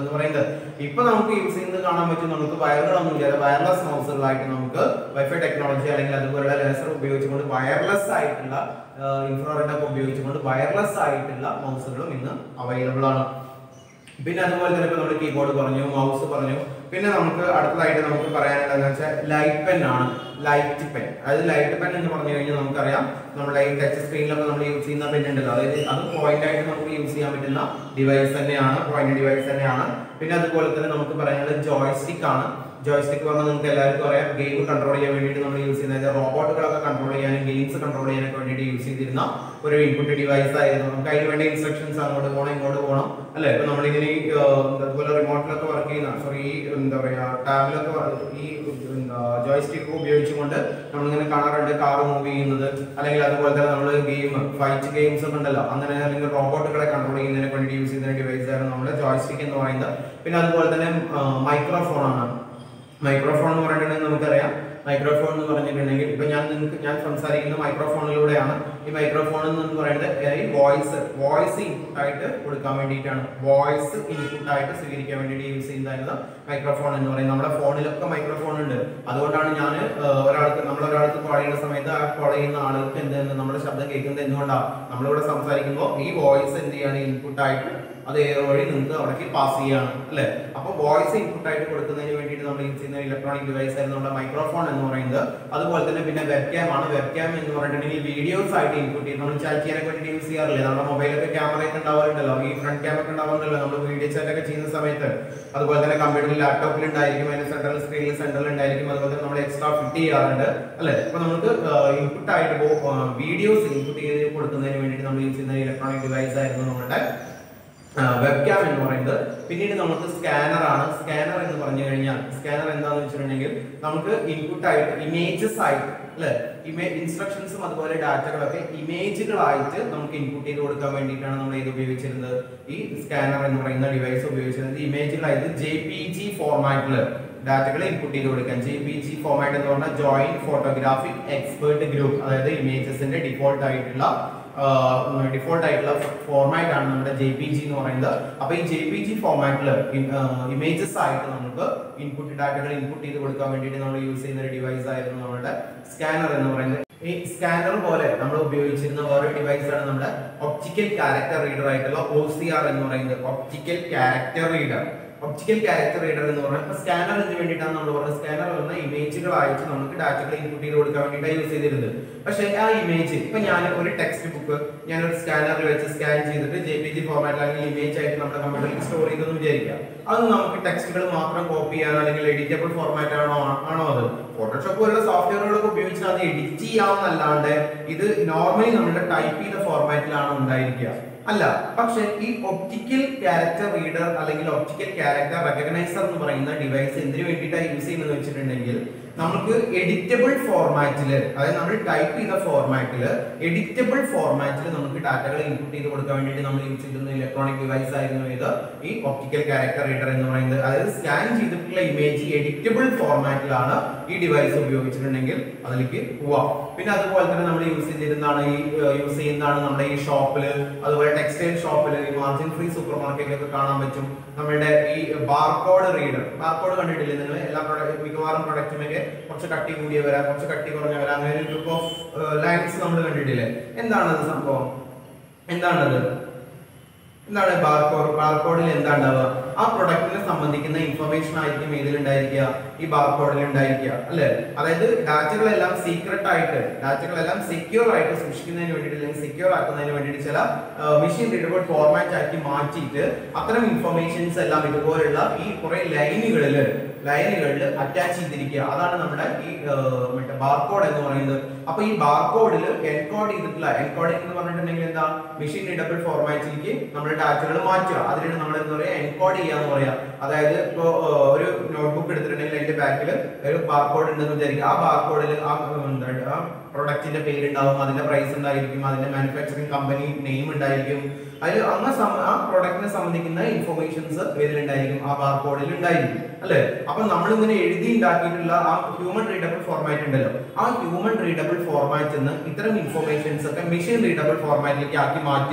A: എന്ന് പറയുന്നത് ഇപ്പൊ നമുക്ക് യൂസ് ചെയ്യുന്നത് കാണാൻ പറ്റും നമുക്ക് വയറുകളൊന്നും ഇല്ലാതെ വയർലെസ് മൗസുകളായിട്ട് നമുക്ക് വൈഫൈ ടെക്നോളജി അല്ലെങ്കിൽ അതുപോലുള്ള ലേസർ ഉപയോഗിച്ചുകൊണ്ട് വയർലെസ് ആയിട്ടുള്ള ഇൻഫ്രാറെഡ് ഒക്കെ ഉപയോഗിച്ചുകൊണ്ട് വയർലെസ് ആയിട്ടുള്ള മൗസുകളും ഇന്ന് അവൈലബിൾ ആണ് പിന്നെ അതുപോലെ തന്നെ ഇപ്പൊ നമ്മൾ കീബോർഡ് പറഞ്ഞു മൗസ് പറഞ്ഞു പിന്നെ നമുക്ക് അടുത്തതായിട്ട് നമുക്ക് പറയാനുള്ളതെന്ന് വെച്ചാൽ ലൈറ്റ് പെൻ ആണ് ലൈറ്റ് പെൻ അതായത് ലൈറ്റ് പെൻ എന്ന് പറഞ്ഞു കഴിഞ്ഞാൽ നമുക്കറിയാം നമ്മുടെ ഈ ടച്ച് സ്ക്രീനിലൊക്കെ നമ്മൾ യൂസ് ചെയ്യുന്ന പെൻ ഉണ്ടല്ലോ അതായത് അത് പോയിന്റ് ആയിട്ട് നമുക്ക് യൂസ് ചെയ്യാൻ പറ്റുന്ന ഡിവൈസ് തന്നെയാണ് പോയിന്റ് ഡിവൈസ് തന്നെയാണ് പിന്നെ അതുപോലെ തന്നെ നമുക്ക് പറയാനുള്ളത് ജോയ്സ്റ്റിക് ആണ് ജോയ്സ്റ്റിക് പറഞ്ഞാൽ നിങ്ങൾക്ക് എല്ലാവർക്കും അറിയാം ഗെയിം കൺട്രോൾ ചെയ്യാൻ വേണ്ടിയിട്ട് നമ്മൾ യൂസ് ചെയ്യുന്നത് റോബോട്ടുകളൊക്കെ കൺട്രോൾ ചെയ്യാനും ഗെയിംസ് കൺട്രോൾ ചെയ്യാനൊക്കെ വേണ്ടിയിട്ട് യൂസ് ചെയ്തിരുന്ന ഒരു ഇൻപുട്ട് ഡിവൈസ് ആയിരുന്നു നമുക്ക് അതിന് വേണ്ട ഇൻസ്ട്രക്ഷൻസ് അങ്ങോട്ട് പോകണം ഇങ്ങോട്ട് പോകണം അല്ലെ ഇപ്പൊ നമ്മളിങ്ങനെ ഈ ആ, അതുപോലെ റിമോട്ടിലൊക്കെ വർക്ക് ചെയ്യുന്ന സോറി ഈ എന്താ പറയാ ടാബിലൊക്കെ ഈ ജോയ്സ്റ്റിക്ക് ഉപയോഗിച്ചുകൊണ്ട് നമ്മളിങ്ങനെ കാണാറുണ്ട് കാർ മൂവ് ചെയ്യുന്നത് അല്ലെങ്കിൽ അതുപോലെ തന്നെ നമ്മൾ ഗെയിം ഫൈറ്റ് ഗെയിംസ് ഒക്കെ ഉണ്ടല്ലോ അങ്ങനെ അല്ലെങ്കിൽ റോബോട്ടുകളെ കൺട്രോൾ ചെയ്യുന്നതിന് വേണ്ടി യൂസ് ചെയ്യുന്ന ഡിവൈസ് ആയിരുന്നു നമ്മുടെ ജോയ്സ്റ്റിക് എന്ന് പറയുന്നത് പിന്നെ അതുപോലെ തന്നെ മൈക്രോഫോൺ ആണ് മൈക്രോഫോൺ എന്ന് പറഞ്ഞിട്ടുണ്ടെങ്കിൽ നമുക്കറിയാം മൈക്രോഫോൺ എന്ന് പറഞ്ഞിട്ടുണ്ടെങ്കിൽ ഇപ്പൊ ഞാൻ നിങ്ങൾക്ക് ഞാൻ സംസാരിക്കുന്ന മൈക്രോഫോണിലൂടെയാണ് ഈ മൈക്രോഫോൺ എന്ന് പറയുന്നത് ഈ വോയിസ് വോയിസ് ഇൻപുട്ട് ആയിട്ട് കൊടുക്കാൻ വേണ്ടിയിട്ടാണ് വോയിസ് ഇൻപുട്ട് ആയിട്ട് സ്വീകരിക്കാൻ വേണ്ടിയിട്ട് യൂസ് ചെയ്യുന്നതായിരുന്നു മൈക്രോഫോൺ എന്ന് പറയുന്നത് നമ്മുടെ ഫോണിലൊക്കെ മൈക്രോഫോൺ ഉണ്ട് അതുകൊണ്ടാണ് ഞാൻ ഒരാൾക്ക് നമ്മൾ ഒരാൾക്ക് കോൾ ചെയ്യുന്ന സമയത്ത് ആ കോൾ ചെയ്യുന്ന ആൾക്ക് എന്ത് നമ്മുടെ ശബ്ദം കേൾക്കുന്നത് എന്തുകൊണ്ടാണ് നമ്മളിവിടെ സംസാരിക്കുമ്പോൾ ഈ വോയിസ് എന്ത് ചെയ്യാണ് ഇൻപുട്ട് ആയിട്ട് അത് എയർ വഴി നിങ്ങൾക്ക് അവിടേക്ക് പാസ് ചെയ്യാണ് അല്ലെ അപ്പോൾ വോയിസ് ഇൻപുട്ട് ആയിട്ട് കൊടുക്കുന്നതിന് വേണ്ടിയിട്ട് നമ്മൾ യൂസ് ചെയ്യുന്ന ഇലക്ട്രോണിക് ഡിവൈസ് ആയിരുന്നു നമ്മുടെ മൈക്രോഫോൺ എന്ന് പറയുന്നത് അതുപോലെ തന്നെ പിന്നെ വെബ് ക്യാം ആണ് വെബ് ക്യാം എന്ന് പറഞ്ഞിട്ടുണ്ടെങ്കിൽ വീഡിയോസ് ആയിട്ട് ഇൻപുട്ട് ചെയ്യും നമ്മൾ ചാറ്റ് ചെയ്യാനൊക്കെ വേണ്ടി യൂസ് ചെയ്യാറില്ലേ നമ്മുടെ മൊബൈലൊക്കെ ക്യാമറ ഒക്കെ ഉണ്ടാവാറുണ്ടല്ലോ ഈ ഫ്രണ്ട് ക്യാം ഒക്കെ ഉണ്ടാവാറുണ്ടല്ലോ നമ്മൾ വീഡിയോ ചാറ്റ് ഒക്കെ ചെയ്യുന്ന സമയത്ത് അതുപോലെ തന്നെ കമ്പ്യൂട്ടറിൽ ലാപ്ടോപ്പിൽ ഉണ്ടായിരിക്കും അതിന്റെ സെൻട്രൽ സ്ക്രീനിൽ സെൻട്രൽ ഉണ്ടായിരിക്കും അതുപോലെ തന്നെ നമ്മൾ എക്സ്ട്രാ ഫിറ്റ് ചെയ്യാറുണ്ട് അല്ലെ അപ്പൊ നമുക്ക് ഇൻപുട്ട് ആയിട്ട് വീഡിയോസ് ഇൻപുട്ട് ചെയ്ത് കൊടുക്കുന്നതിന് വേണ്ടിയിട്ട് നമ്മൾ യൂസ് ചെയ്യുന്ന ഇലക്ട്രോണിക് ഡിവൈസ് ആയിരുന്നു നമ്മുടെ വെബ് ക്യാം എന്ന് പറയുന്നത് പിന്നീട് നമുക്ക് സ്കാനർ ആണ് സ്കാനർ എന്ന് പറഞ്ഞു കഴിഞ്ഞാൽ സ്കാനർ എന്താണെന്ന് വെച്ചിട്ടുണ്ടെങ്കിൽ നമുക്ക് ഇൻപുട്ട് ആയിട്ട് ഇമേജസ് ആയിട്ട് അല്ലെ ഇമേജ് ഇൻസ്ട്രക്ഷൻസും അതുപോലെ ഡാറ്റകളൊക്കെ ഇമേജുകളായിട്ട് നമുക്ക് ഇൻപുട്ട് ചെയ്ത് കൊടുക്കാൻ വേണ്ടിയിട്ടാണ് നമ്മൾ ഇത് ഉപയോഗിച്ചിരുന്നത് ഈ സ്കാനർ എന്ന് പറയുന്ന ഡിവൈസ് ഉപയോഗിച്ചിരുന്നത് ഇമേജുകളായിട്ട് ജെ പി ജി ഫോർമാറ്റിൽ ഡാറ്റകൾ ഇൻപുട്ട് ചെയ്ത് കൊടുക്കാൻ ജെ പി ജി ഫോർമാറ്റ് എന്ന് പറഞ്ഞാൽ ജോയിന്റ് ഫോട്ടോഗ്രാഫിക് എക്സ്പേർട്ട് ഗ്രൂപ്പ് അതായത് ഇമേജസിന്റെ ഡിഫോൾട്ട് ആയിട്ടുള്ള ഡിഫോൾട്ട് ആയിട്ടുള്ള ഫോർമാറ്റ് ആണ് നമ്മുടെ ജെ പി ജി എന്ന് പറയുന്നത് അപ്പൊ ഈ ജെ പി ജി ഫോർമാറ്റിൽ ഇമേജസ് ആയിട്ട് നമുക്ക് ഇൻപുട്ട് ഡാറ്റകൾ ഇൻപുട്ട് ചെയ്ത് കൊടുക്കാൻ വേണ്ടിയിട്ട് നമ്മൾ യൂസ് ചെയ്യുന്ന ഒരു ഡിവൈസ് ആയിരുന്നു നമ്മുടെ സ്കാനർ എന്ന് പറയുന്നത് ഈ സ്കാനർ പോലെ നമ്മൾ ഉപയോഗിച്ചിരുന്ന ഓരോ ഡിവൈസ് ആണ് നമ്മുടെ ഒപ്റ്റിക്കൽ ക്യാരക്ടർ റീഡർ ആയിട്ടുള്ള ഒ സി ആർ എന്ന് പറയുന്നത് optical character reader optical character reader എന്ന് പറഞ്ഞാൽ ഇപ്പൊ സ്കാനർ എന്ന് വേണ്ടിയിട്ടാണ് നമ്മൾ പറഞ്ഞത് സ്കാനർ എന്ന ഇമേജുകളായിട്ട് നമുക്ക് ഡാറ്റകൾ ഇൻപുട്ട് ചെയ്ത് കൊടുക്കാൻ വേണ്ടിയിട്ടാണ് യൂസ് ചെയ്തിരുന്നത് പക്ഷേ ആ ഇമേജ് ഇപ്പൊ ഞാൻ ഒരു ടെക്സ്റ്റ് ബുക്ക് ഞാൻ ഒരു സ്കാനറിൽ വെച്ച് സ്കാൻ ചെയ്തിട്ട് ജെ പി ജി ഫോർമാറ്റ് അല്ലെങ്കിൽ ഇമേജ് ആയിട്ട് നമ്മുടെ കമ്പ്യൂട്ടറിൽ സ്റ്റോർ ചെയ്തെന്ന് വിചാരിക്കാം അത് നമുക്ക് ടെക്സ്റ്റുകൾ മാത്രം കോപ്പി ചെയ്യാനോ അല്ലെങ്കിൽ എഡിറ്റബിൾ ഫോർമാറ്റ് ആണോ ആണോ അത് ഫോട്ടോഷോപ്പ് പോലുള്ള സോഫ്റ്റ്വെയറുകളൊക്കെ ഉപയോഗിച്ച് അത് എഡിറ്റ് ചെയ്യാമെന്നല്ലാണ്ട് ഇത് നോർമലി നമ്മുടെ ടൈപ്പ് ചെയ്ത ഫോർമാറ്റിലാണ് ഉണ്ടായിരിക്കുക അല്ല പക്ഷെ ഈ ഒപ്റ്റിക്കൽ ക്യാരക്ടർ റീഡർ അല്ലെങ്കിൽ ഒപ്റ്റിക്കൽ ക്യാരക്ടർ റെക്കഗ്നൈസർ എന്ന് പറയുന്ന ഡിവൈസ് എന്തിനു വേണ്ടിയിട്ടാണ് യൂസ് ചെയ്യുന്നത് വെച്ചിട്ടുണ്ടെങ്കിൽ നമുക്ക് എഡിറ്റബിൾ ഫോർമാറ്റിൽ അതായത് നമ്മൾ ടൈപ്പ് ചെയ്ത ഫോർമാറ്റിൽ എഡിറ്റബിൾ ഫോർമാറ്റിൽ നമുക്ക് ഡാറ്റകൾ ഇൻപുട്ട് ചെയ്ത് കൊടുക്കാൻ വേണ്ടിയിട്ട് നമ്മൾ യൂസ് ചെയ്തിരുന്ന ഇലക്ട്രോണിക് ഡിവൈസ് ആയിരുന്നു ഇത് ഈ ഒപ്റ്റിക്കൽ ക്യാരക്ടർ റീഡർ എന്ന് പറയുന്നത് അതായത് സ്കാൻ ചെയ്തിട്ടുള്ള ഇമേജ് എഡിറ്റബിൾ ഫോർമാറ്റിലാണ് ഈ ഡിവൈസ് ഉപയോഗിച്ചിട്ടുണ്ടെങ്കിൽ അതിലേക്ക് പോവാം പിന്നെ അതുപോലെ തന്നെ നമ്മൾ യൂസ് ചെയ്തിരുന്നതാണ് ഈ യൂസ് ചെയ്യുന്നതാണ് നമ്മുടെ ഈ ഷോപ്പിൽ അതുപോലെ ടെക്സ്റ്റൈൽ ഷോപ്പിൽ ഈ മാർജിൻ ഫ്രീ സൂപ്പർ മാർക്കറ്റിലൊക്കെ കാണാൻ പറ്റും നമ്മുടെ ഈ ബാർകോഡ് റീഡർ ബാർകോഡ് കണ്ടിട്ടില്ലേ നിങ്ങൾ എല്ലാ പ്രൊഡക്റ്റ് മിക്കവാറും പ്രൊഡക്റ്റിനൊക്കെ കുറച്ച് കട്ടി കൂടിയ വരാം കുറച്ച് കട്ടി കുറഞ്ഞ വരാം അങ്ങനെ ഒരു ഗ്രൂപ്പ് ഓഫ് ലൈൻസ് നമ്മൾ കണ്ടിട്ടില്ലേ എന്താണത് സംഭവം എന്താണത് എന്താണ് ബാർകോഡ് ബാർകോഡിൽ എന്താ ഉണ്ടാവുക ആ പ്രൊഡക്റ്റിനെ സംബന്ധിക്കുന്ന ഇൻഫർമേഷൻ ആയിരിക്കും ഇതിലുണ്ടായിരിക്കുക ഈ ബാർകോഡിൽ ഉണ്ടായിരിക്കുക അല്ലെ അതായത് ഡാറ്റകളെല്ലാം സീക്രട്ട് ആയിട്ട് ഡാറ്റകളെല്ലാം സെക്യൂർ ആയിട്ട് സൂക്ഷിക്കുന്നതിന് വേണ്ടിയിട്ട് അല്ലെങ്കിൽ സെക്യൂർ ആക്കുന്നതിന് വേണ്ടിയിട്ട് ചില മെഷീൻ റീഡബിൾ ഫോർമാറ്റ് ആക്കി മാറ്റിയിട്ട് അത്തരം ഇൻഫർമേഷൻസ് എല്ലാം ഇതുപോലുള്ള ഈ കുറെ ലൈനുകളിൽ ലൈനുകളിൽ അറ്റാച്ച് ചെയ്തിരിക്കുക അതാണ് നമ്മുടെ ഈ ആ, മറ്റേ ബാർകോഡ് എന്ന് പറയുന്നത് അപ്പൊ ഈ ബാർകോഡിൽ എൻകോഡ് ചെയ്തിട്ടുള്ള എൻകോഡിംഗ് എന്ന് പറഞ്ഞിട്ടുണ്ടെങ്കിൽ എന്താ മെഷീൻ റീഡബിൾ ഫോർമാറ്റിലേക്ക് നമ്മുടെ ഡാറ്റകൾ മാറ്റുക അതിനാണ് നമ്മൾ എന്താ പറയാ എൻകോഡ് ചെയ്യാന്ന് പറയാ അതായത് ഇപ്പോ ആ, ഒരു നോട്ട്ബുക്ക് എടുത്തിട്ടുണ്ടെങ്കിൽ അതിന്റെ ബാക്കിൽ ഒരു ബാർകോഡ് ഉണ്ടെന്ന് വിചാരിക്കുക ആ ബാർകോഡിൽ ആ ഉം, എന്താ ആ പ്രൊഡക്റ്റിന്റെ പേര് ഉണ്ടാവും അതിന്റെ പ്രൈസ് ഉണ്ടായിരിക്കും അതിന്റെ മാനുഫാക്ചറിങ് കമ്പനി നെയിം ഉണ്ടായിരിക്കും അതിൽ അങ്ങ് സം- ആ പ്രൊഡക്റ്റിനെ സംബന്ധിക്കുന്ന ഇൻഫർമേഷൻസ് ഇതിലുണ്ടായിരിക്കും ആ ബാർകോഡിൽ ഉണ്ടായിരിക്കും അല്ലെ അപ്പൊ നമ്മൾ ഇങ്ങനെ എഴുതി ഉണ്ടാക്കിയിട്ടുള്ള ആ ഹ്യൂമൻ റീഡബിൾ ഫോർമാറ്റ് ഉണ്ടല്ലോ ആ ഹ്യൂമൻ റീഡബിൾ ഫോർമാറ്റിൽ നിന്ന് ഇത്തരം ഇൻഫർമേഷൻസ് ഒക്കെ മെഷീൻ റീഡബിൾ ഫോർമാറ്റിലേക്ക് ആക്കി മാറ്റുകയാണ്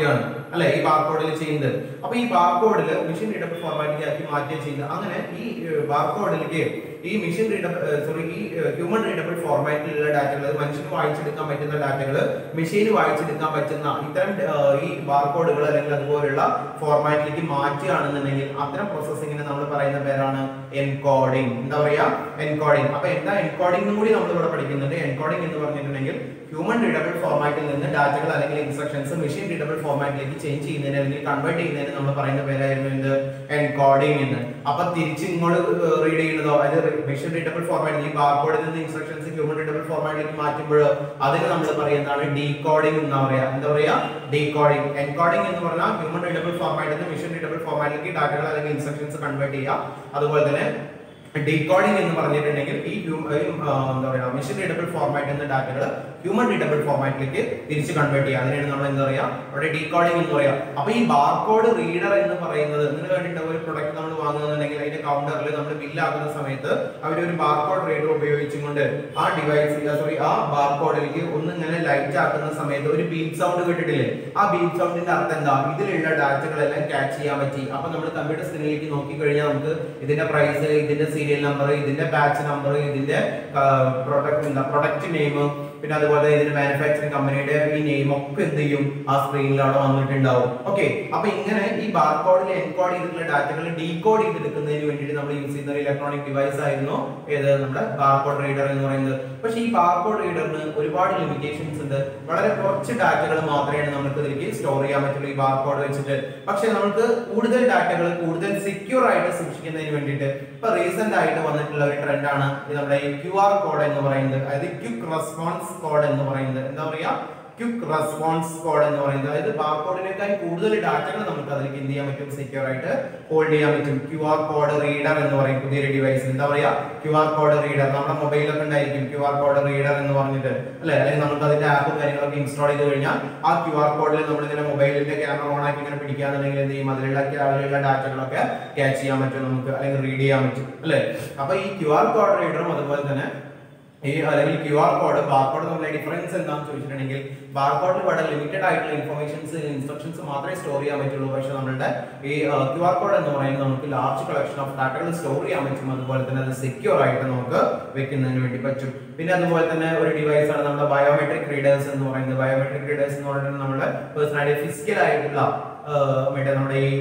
A: അല്ലെ ഈ ബാർകോഡിൽ ചെയ്യുന്നത് അപ്പൊ ഈ ബാർകോഡിൽ മെഷീൻ റീഡബിൾ ഫോർമാറ്റിലേക്ക് ആക്കി മാറ്റുക ചെയ്യുന്നത് അങ്ങനെ ഈ ബാർകോഡിലേക്ക് ഈ മെഷീൻ റീഡബിൾ സോറി ഈ ഹ്യൂമൻ റീഡബിൾ ഫോർമാറ്റിലുള്ള ഡാറ്റകൾ മനുഷ്യന് വായിച്ചെടുക്കാൻ പറ്റുന്ന ഡാറ്റകൾ മെഷീന് വായിച്ചെടുക്കാൻ പറ്റുന്ന ഇത്തരം ഏർ, ഈ ബാർകോഡുകൾ അല്ലെങ്കിൽ അതുപോലുള്ള ഫോർമാറ്റിലേക്ക് മാറ്റുകയാണെന്നുണ്ടെങ്കിൽ അത്തരം പ്രോസസ്സിങ്ങിന് നമ്മൾ പറയുന്ന പേരാണ് എൻകോഡിംഗ് എന്താ പറയാ എൻകോഡിംഗ് അപ്പൊ എന്താ എൻകോഡിംഗ് കൂടി നമ്മൾ ഇവിടെ പഠിക്കുന്നുണ്ട് എൻകോഡിംഗ് എന്ന് പറഞ്ഞിട്ടുണ്ടെങ്കിൽ ഹ്യൂമൻ റീഡബിൾ ഫോർമാറ്റിൽ നിന്ന് ഡാറ്റകൾ അല്ലെങ്കിൽ ഇൻസ്ട്രക്ഷൻസ് മെഷീൻ റീഡബിൾ ഫോർമാറ്റിലേക്ക് ചേഞ്ച് ചെയ്യുന്നതിന് അല്ലെങ്കിൽ കൺവേർട്ട് ചെയ്യുന്നതിന് നമ്മൾ പറയുന്ന പേരായിരുന്നു എന്ത് എൻകോഡിംഗ് എന്ന് അപ്പൊ തിരിച്ച് ഇങ്ങോട്ട് റീഡ് ചെയ്യുന്നതോ അതായത് മെഷീൻ റീഡബിൾ ഫോർമാറ്റിൽ ഈ ബാർകോഡിൽ നിന്ന് ഇൻസ്ട്രക്ഷൻസ് ഹ്യൂമൻ റീഡബിൾ ഫോർമാറ്റിലേക്ക് മാറ്റുമ്പോൾ അതിന് നമ്മൾ പറയുന്നതാണ് ഡീകോഡിംഗ് എന്ന് പറയാ എന്താ പറയാ ഡീകോഡിംഗ് എൻകോഡിംഗ് എന്ന് പറഞ്ഞാൽ ഹ്യൂമൻ റീഡബിൾ ഫോർമാറ്റിൽ നിന്ന് മെഷീൻ റീഡബിൾ ഫോർമാറ്റിലേക്ക് ഡാറ്റകൾ അല്ലെങ്കിൽ ഇൻസ്ട്രക്ഷൻസ് കൺവേർട്ട് ചെയ്യുക അതുപോലെ തന്നെ ഡീകോഡിംഗ് എന്ന് പറഞ്ഞിട്ടുണ്ടെങ്കിൽ ഈ ഹ്യൂ- ഈ, ആ, എന്താ പറയുക മെഷീൻ റീഡബിൾ ഫോർമാറ്റിൽ നിന്ന് ഡാറ്റകൾ ഹ്യൂമൻ റീഡബിൾ ഫോർമാറ്റിലേക്ക് തിരിച്ച് കൺവേർട്ട് ചെയ്യുക അതിനാണ് നമ്മൾ എന്താ പറയാ അവിടെ ഡീകോഡിംഗ് എന്ന് പറയാം അപ്പൊ ഈ ബാർകോഡ് റീഡർ എന്ന് പറയുന്നത് നിങ്ങൾ കണ്ടിട്ട് ഒരു പ്രൊഡക്റ്റ് നമ്മൾ വാങ്ങുന്നുണ്ടെങ്കിൽ അതിന്റെ കൗണ്ടറിൽ നമ്മൾ ബില്ലാക്കുന്ന സമയത്ത് അവർ ഒരു ബാർകോഡ് റീഡർ ഉപയോഗിച്ചുകൊണ്ട് ആ ഡിവൈസ് സോറി ആ ബാർകോഡിലേക്ക് ഒന്ന് ഇങ്ങനെ ലൈറ്റ് ആക്കുന്ന സമയത്ത് ഒരു ബീപ് സൗണ്ട് കേട്ടിട്ടില്ലേ ആ ബീപ് സൗണ്ടിന്റെ അർത്ഥം എന്താ ഇതിലുള്ള ഡാറ്റകളെല്ലാം ക്യാച്ച് ചെയ്യാൻ പറ്റി അപ്പൊ നമ്മൾ കമ്പ്യൂട്ടർ സ്ക്രീനിലേക്ക് നോക്കി കഴിഞ്ഞാൽ നമുക്ക് ഇതിന്റെ പ്രൈസ് ഇതിന്റെ സീരിയൽ നമ്പർ ഇതിന്റെ ബാച്ച് നമ്പർ ഇതിന്റെ പ്രൊഡക്റ്റ് എന്താ പ്രൊഡക്റ്റ് നെയിം പിന്നെ അതുപോലെ ഇതിന്റെ മാനുഫാക്ചറിംഗ് കമ്പനിയുടെ ഈ നെയിം ഒക്കെ എന്ത് ചെയ്യും ആ സ്ക്രീനിൽ അവിടെ വന്നിട്ടുണ്ടാവും ഓക്കെ അപ്പൊ ഇങ്ങനെ ഈ ബാർകോഡിൽ എൻകോഡ് ചെയ്തിട്ടുള്ള ഡാറ്റകൾ ഡീകോഡ് ചെയ്തെടുക്കുന്നതിന് വേണ്ടിയിട്ട് നമ്മൾ യൂസ് ചെയ്യുന്ന ഒരു ഇലക്ട്രോണിക് ഡിവൈസ് ആയിരുന്നു ഏത് നമ്മുടെ ബാർകോഡ് റീഡർ എന്ന് പറയുന്നത് പക്ഷേ ഈ ബാർകോഡ് റീഡറിന് ഒരുപാട് ലിമിറ്റേഷൻസ് ഉണ്ട് വളരെ കുറച്ച് ഡാറ്റകൾ മാത്രമേ നമുക്ക് ഇതിലേക്ക് സ്റ്റോർ ചെയ്യാൻ പറ്റുള്ളൂ ഈ ബാർകോഡ് വെച്ചിട്ട് പക്ഷേ നമുക്ക് കൂടുതൽ ഡാറ്റകൾ കൂടുതൽ സെക്യൂർ ആയിട്ട് സൂക്ഷിക്കുന്നതിന് വേണ്ടിയിട്ട് ഇപ്പൊ റീസെന്റ് ആയിട്ട് വന്നിട്ടുള്ള ഒരു ട്രെൻഡാണ് നമ്മുടെ ഈ ക്യു ആർ കോഡ് എന്ന് പറയുന്നത് അതായത് ക്വിക്ക് റെസ്പോൺസ് കോഡ് എന്ന് പറയുന്നത് എന്താ പറയാ ക്വിക്ക് റെസ്പോൺസ് കോഡ് എന്ന് പറയുന്നത് അതായത് ബാർകോഡിനേക്കാൾ കൂടുതൽ ഡാറ്റകൾ നമുക്ക് അതിലേക്ക് എന്ത് ചെയ്യാൻ പറ്റും സെക്യൂർ ആയിട്ട് ഹോൾഡ് ചെയ്യാൻ പറ്റും ക്യു ആർ കോഡ് റീഡർ എന്ന് പറയും പുതിയൊരു ഡിവൈസ് എന്താ പറയാ ക്യു ആർ കോഡ് റീഡർ നമ്മുടെ മൊബൈലൊക്കെ ഉണ്ടായിരിക്കും ക്യു ആർ കോഡ് റീഡർ എന്ന് പറഞ്ഞിട്ട് അല്ലെ അല്ലെങ്കിൽ നമുക്ക് അതിന്റെ ആപ്പും കാര്യങ്ങളൊക്കെ ഇൻസ്റ്റാൾ ചെയ്ത് കഴിഞ്ഞാൽ ആ ക്യു ആർ കോഡിൽ നമ്മൾ ഇങ്ങനെ മൊബൈലിന്റെ ക്യാമറ ഓൺ ആക്കി ഇങ്ങനെ പിടിക്കാന്നുണ്ടെങ്കിൽ എന്ത് ചെയ്യും അതിലുള്ള അതിലുള്ള ഡാറ്റകളൊക്കെ ക്യാച്ച് ചെയ്യാൻ പറ്റും നമുക്ക് അല്ലെങ്കിൽ റീഡ് ചെയ്യാൻ പറ്റും അല്ലെ അപ്പൊ ഈ ക്യു ആർ കോഡ് റീഡറും അതുപോലെ തന്നെ ഈ അല്ലെങ്കിൽ ക്യു ആർ കോഡ് ബാർകോഡ് തമ്മിലുള്ള ഡിഫറൻസ് എന്താണെന്ന് ചോദിച്ചിട്ടുണ്ടെങ്കിൽ ബാർകോഡിൽ വളരെ ലിമിറ്റഡ് ആയിട്ടുള്ള ഇൻഫർമേഷൻസ് ഇൻസ്ട്രക്ഷൻസ് മാത്രമേ സ്റ്റോർ ചെയ്യാൻ പറ്റുള്ളൂ പക്ഷെ നമ്മളുടെ ഈ ക്യു ആർ കോഡ് എന്ന് പറയുന്നത് നമുക്ക് ലാർജ് കളക്ഷൻ ഓഫ് ഡാറ്റകൾ സ്റ്റോർ ചെയ്യാൻ പറ്റും അതുപോലെ തന്നെ അത് സെക്യൂർ ആയിട്ട് നമുക്ക് വെക്കുന്നതിന് വേണ്ടി പറ്റും പിന്നെ അതുപോലെ തന്നെ ഒരു ഡിവൈസ് ആണ് നമ്മുടെ ബയോമെട്രിക് റീഡേഴ്സ് എന്ന് പറയുന്നത് ബയോമെട്രിക് റീഡേഴ്സ് എന്ന് പറയുന്നത് നമ്മുടെ പേഴ്സണാലിറ്റി ഫിസിക്കൽ ആയിട്ടുള്ള ആ, മറ്റേ നമ്മുടെ ഈ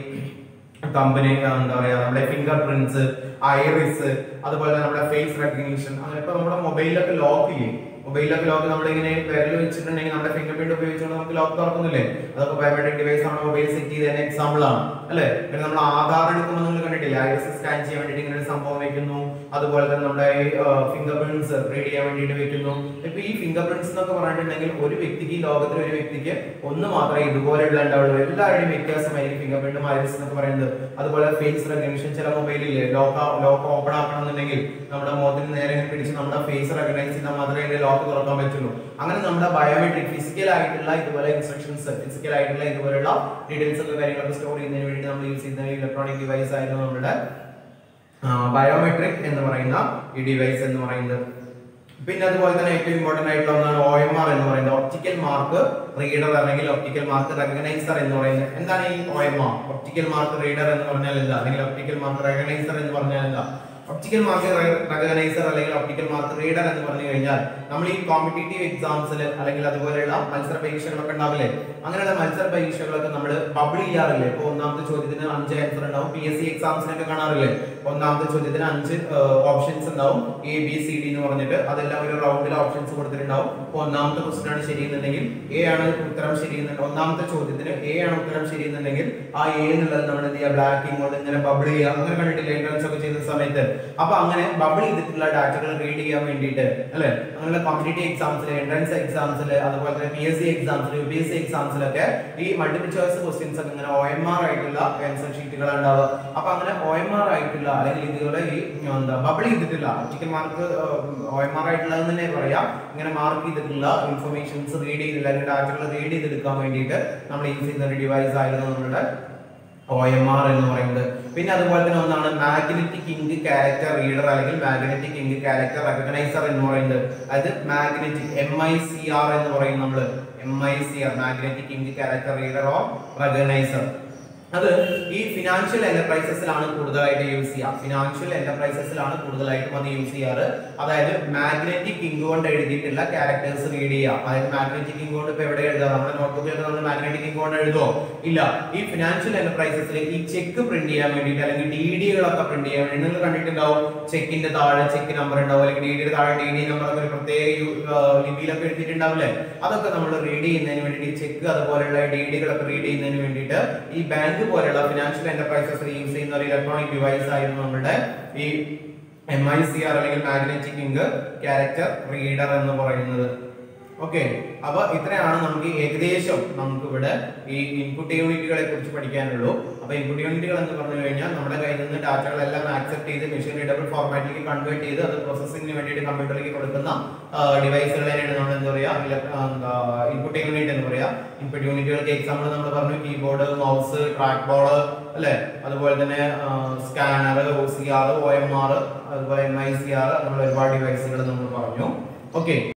A: കമ്പനി എന്താ പറയാ നമ്മുടെ ഫിംഗർ പ്രിന്റ്സ് ഐറിസ് അതുപോലെ തന്നെ നമ്മുടെ ഫേസ് റെക്കഗ്നീഷൻ അങ്ങനെ ഇപ്പൊ നമ്മുടെ മൊബൈലിലൊക്കെ ലോക്ക് ചെയ്യും മൊബൈലിലൊക്കെ ലോക്ക് നമ്മളിങ്ങനെ വിരൽ വെച്ചിട്ടുണ്ടെങ്കിൽ നമ്മുടെ ഫിംഗർ പ്രിന്റ് ഉപയോഗിച്ചുകൊണ്ട് നമുക്ക് ലോക്ക് തുറക്കുന്നില്ലേ അതൊക്കെ ബയോമെട്രിക് ഡിവൈസ് ആണ് മൊബൈൽ സെറ്റ് ചെയ്തതിന് എക്സാമ്പിൾ ആണ് അല്ലെ പിന്നെ നമ്മൾ ആധാർ എടുക്കുമ്പോൾ നിങ്ങൾ കണ്ടിട്ടില്ലേ ഐറിസ് സ്കാൻ ചെയ്യാൻ വേണ്ടിയിട്ട് ഇങ്ങനെ ഒരു സംഭവം വെക്കുന്നു അതുപോലെ തന്നെ നമ്മുടെ ഫിംഗർ പ്രിന്റ്സ് റീഡ് ചെയ്യാൻ വേണ്ടിയിട്ട് വെക്കുന്നു ഇപ്പൊ ഈ ഫിംഗർ പ്രിന്റ്സ് എന്നൊക്കെ പറഞ്ഞിട്ടുണ്ടെങ്കിൽ ഒരു വ്യക്തിക്ക് ഈ ലോകത്തിൽ ഒരു വ്യക്തിക്ക് ഒന്ന് മാത്രമേ ഇതുപോലെയുള്ള ഉണ്ടാവുള്ളൂ എല്ലാവരുടെയും വ്യത്യാസമായിരിക്കും ഫിംഗർ പ്രിന്റും ഐറിസ് എന്നൊക്കെ പറയുന്നത് അതുപോലെ ഫേസ് റെക്കഗ്നിഷൻ ചില മൊബൈലില്ലേ ലോക്ക് ലോക്ക് ഓപ്പൺ ആക്കണം എന്നുണ്ടെങ്കിൽ നമ്മുടെ മുഖത്തിന് നേരെ ഇങ്ങനെ പിടിച്ച് നമ്മുടെ ഫേസ് റെക്കഗ്നൈസ് ചെയ്താൽ മാത്രമേ ഇതിന്റെ ലോക്ക് തുറക്കാൻ പറ്റുള്ളൂ അങ്ങനെ നമ്മുടെ ബയോമെട്രിക് ഫിസിക്കൽ ആയിട്ടുള്ള ഇതുപോലെ ഇൻസ്ട്രക്ഷൻസ് ഫിസിക്കൽ ആയിട്ടുള്ള ഇതുപോലുള്ള ഡീറ്റെയിൽസ് ഒക്കെ കാര്യങ്ങളൊക്കെ സ്റ്റോർ ചെയ്യുന്നതിന് വേണ്ടി നമ്മൾ യൂസ് ചെയ്യുന്ന ഇലക്ട്രോണിക് ഡിവൈസ് ആയിരുന്നു നമ്മുടെ ബയോമെട്രിക് എന്ന് പറയുന്ന ഈ ഡിവൈസ് എന്ന് പറയുന്നത് പിന്നെ അതുപോലെ തന്നെ ഏറ്റവും ഇമ്പോർട്ടന്റ് ആയിട്ടുള്ള ഒന്നാണ് ഒ എം ആർ എന്ന് പറയുന്നത് ഒപ്റ്റിക്കൽ മാർക്ക് റീഡർ അല്ലെങ്കിൽ ഒപ്റ്റിക്കൽ മാർക്ക് റെക്കഗ്നൈസർ എന്ന് പറയുന്നത് എന്താണ് ഈ O M R optical mark reader എന്ന് പറഞ്ഞാൽ എന്താ അല്ലെങ്കിൽ ഒപ്റ്റിക്കൽ മാർക്ക് റെക്കഗ്നൈസർ എന്ന് പറഞ്ഞാൽ എന്താ ഒപ്റ്റിക്കൽ മാർക്ക് റെക്കഗ്നൈസർ അല്ലെങ്കിൽ ഒപ്റ്റിക്കൽ മാർക്ക് റീഡർ എന്ന് പറഞ്ഞു കഴിഞ്ഞാൽ നമ്മൾ ഈ കോമ്പറ്റേറ്റീവ് എക്സാംസിൽ അല്ലെങ്കിൽ അതുപോലെയുള്ള മത്സര പരീക്ഷകളൊക്കെ ഉണ്ടാവില്ലേ അങ്ങനെയുള്ള മത്സര പരീക്ഷകളൊക്കെ നമ്മൾ ബബിൾ ചെയ്യാറില്ലേ ഇപ്പോൾ ഒന്നാമത്തെ ചോദ്യത്തിന് അഞ്ച് ആൻസർ ഉണ്ടാവും പി എസ് സി എക്സാംസിനൊക്കെ കാണാറില്ലേ ഒന്നാമത്തെ ചോദ്യത്തിന് അഞ്ച് ഓപ്ഷൻസ് ഉണ്ടാവും എ ബി സി ഡി എന്ന് പറഞ്ഞിട്ട് അതെല്ലാം ഒരു റൗണ്ടിൽ ഓപ്ഷൻസ് കൊടുത്തിട്ടുണ്ടാവും അപ്പോൾ ഒന്നാമത്തെ ക്വസ്റ്റൻ ആണ് ശരിയെന്നുണ്ടെങ്കിൽ എ ആണ് ഉത്തരം ശരിയെന്നുണ്ടെങ്കിൽ ഒന്നാമത്തെ ചോദ്യത്തിന് എ ആണ് ഉത്തരം ശരിയെന്നുണ്ടെങ്കിൽ ആ എ എന്നുള്ളത് നമ്മൾ എന്ത് ചെയ്യുക ബ്ലാക്കിംഗ് കൊണ്ട് ഇങ്ങനെ ബബിൾ ചെയ്യുക അങ്ങനെ കണ്ടിട്ടില്ല എൻട്രൻസ് ഒക്കെ ചെയ്യുന്ന സമയത്ത് അപ്പൊ അങ്ങനെ ബബിൾ ചെയ്തിട്ടുള്ള ഡാറ്റകൾ റീഡ് ചെയ്യാൻ വേണ്ടിയിട്ട് അല്ലെ അങ്ങനെയുള്ള കോമ്പറ്റേറ്റീവ് എക്സാംസിൽ എൻട്രൻസ് എക്സാംസിൽ അതുപോലെ തന്നെ പി എസ് സി എക്സാംസിൽ യു പി എസ് സി എക്സാംസിലൊക്കെ ഈ മൾട്ടിപ്പിൾ ചോയ്സ് ക്വസ്റ്റ്യൻസ് ഒക്കെ ഇങ്ങനെ ഒ എം ആർ ആയിട്ടുള്ള ആൻസർ ഷീറ്റുകൾ ഉണ്ടാവുക അപ്പൊ അങ്ങനെ ഒ എം ആർ ആയിട്ടുള്ള അല്ലെങ്കിൽ ഇതുപോലെ ഈ എന്താ ബബിൾ ചെയ്തിട്ടില്ല ഒറ്റയ്ക്ക് മാർക്ക് ഒ എം ആർ ആയിട്ടുള്ളത് തന്നെ പറയാം ഇങ്ങനെ മാർക്ക് ചെയ്തിട്ടുള്ള ഇൻഫർമേഷൻസ് റീഡ് ചെയ്തില്ല അല്ലെങ്കിൽ ഡാറ്റകൾ റീഡ് ചെയ്തെടുക്കാൻ വേണ്ടിയിട്ട് നമ്മൾ യൂസ് ചെയ്യുന്ന ഒരു ഡിവൈസ് ആയിരുന്നു നമ്മുടെ ഒ എം ആർ എന്ന് പറയുന്നത് പിന്നെ അതുപോലെ തന്നെ ഒന്നാണ് മാഗ്നറ്റിക് ഇങ്ക് ക്യാരക്ടർ റീഡർ അല്ലെങ്കിൽ മാഗ്നറ്റിക് ഇങ്ക് ക്യാരക്ടർ റെക്കഗ്നൈസർ എന്ന് പറയുന്നത് അതായത് magnetic M I C R എന്ന് പറയും നമ്മൾ M I C R magnetic ink character reader or recogniser അത് ഈ ഫിനാൻഷ്യൽ എന്റർപ്രൈസസിലാണ് കൂടുതലായിട്ട് യൂസ് ചെയ്യുക ഫിനാൻഷ്യൽ എന്റർപ്രൈസസിലാണ് കൂടുതലായിട്ടും അത് യൂസ് ചെയ്യാറ് അതായത് മാഗ്നറ്റിക് ഇങ്ക് കൊണ്ട് എഴുതിയിട്ടുള്ള ക്യാരക്ടേഴ്സ് റീഡ് ചെയ്യുക അതായത് മാഗ്നറ്റിക് ഇങ്ക് കൊണ്ട് ഇപ്പൊ എവിടെ എഴുതുക നമ്മുടെ നോട്ട്ബുക്കിലൊക്കെ നമ്മൾ മാഗ്നറ്റിക് ഇങ്ക് കൊണ്ട് എഴുതുമോ ഇല്ല ഈ ഫിനാൻഷ്യൽ എന്റർപ്രൈസസിൽ ഈ ചെക്ക് പ്രിന്റ് ചെയ്യാൻ വേണ്ടിയിട്ട് അല്ലെങ്കിൽ ഡി ഡികളൊക്കെ പ്രിന്റ് ചെയ്യാൻ വേണ്ടി നിങ്ങൾ കണ്ടിട്ടുണ്ടാവും ചെക്കിന്റെ താഴെ ചെക്ക് നമ്പർ ഉണ്ടാവും അല്ലെങ്കിൽ ഡി ഡിയുടെ താഴെ ഡി ഡി നമ്പർ ഒക്കെ ഒരു പ്രത്യേക യു- ആ, ലിപിയിലൊക്കെ എഴുതിയിട്ടുണ്ടാവില്ലേ അതൊക്കെ നമ്മൾ റീഡ് ചെയ്യുന്നതിന് വേണ്ടി ചെക്ക് അതുപോലെയുള്ള ഡി ഡികളൊക്കെ റീഡ് ചെയ്യുന്നതിന് വേണ്ടിയിട്ട് ഈ ബാങ്ക് പോലെയുള്ള ഫിനാൻഷ്യൽ എന്റർപ്രൈസസ് യൂസ് ചെയ്യുന്ന ഒരു ഇലക്ട്രോണിക് ഡിവൈസ് ആയിരുന്നു നമ്മുടെ ഈ എം ഐ സി ആർ അല്ലെങ്കിൽ മാഗ്നറ്റിക് ഇങ്ക് ക്യാരക്ടർ റീഡർ എന്ന് പറയുന്നത് ഓക്കെ അപ്പൊ ഇത്രയാണ് നമുക്ക് ഏകദേശം നമുക്ക് ഇവിടെ ഈ ഇൻപുട്ട് യൂണിറ്റുകളെ കുറിച്ച് പഠിക്കാനുള്ളൂ അപ്പൊ ഇൻപുട്ട് യൂണിറ്റുകൾ എന്ന് പറഞ്ഞു കഴിഞ്ഞാൽ നമ്മുടെ കയ്യിൽ നിന്ന് ഡാറ്റകളെല്ലാം ആക്സെപ്റ്റ് ചെയ്ത് മെഷീൻ റീഡബിൾ ഫോർമാറ്റിലേക്ക് കൺവേർട്ട് ചെയ്ത് അത് പ്രോസസ്സിംഗിന് വേണ്ടിയിട്ട് കമ്പ്യൂട്ടറിലേക്ക് കൊടുക്കുന്ന ഡിവൈസുകളെയാണ് നമ്മൾ എന്താ പറയുക ഇൻപുട്ട് യൂണിറ്റ് എന്ന് പറയാ ഇൻപുട്ട് യൂണിറ്റുകൾക്ക് എക്സാമ്പിൾ നമ്മൾ പറഞ്ഞു കീബോർഡ് മൗസ് ട്രാക്ക് ബോർഡ് അല്ലെ അതുപോലെ തന്നെ scanner O C R O M R അതുപോലെ എം ഐ സി ആർ അങ്ങനെ ഒരുപാട് ഡിവൈസുകൾ നമ്മൾ പറഞ്ഞു ഓക്കെ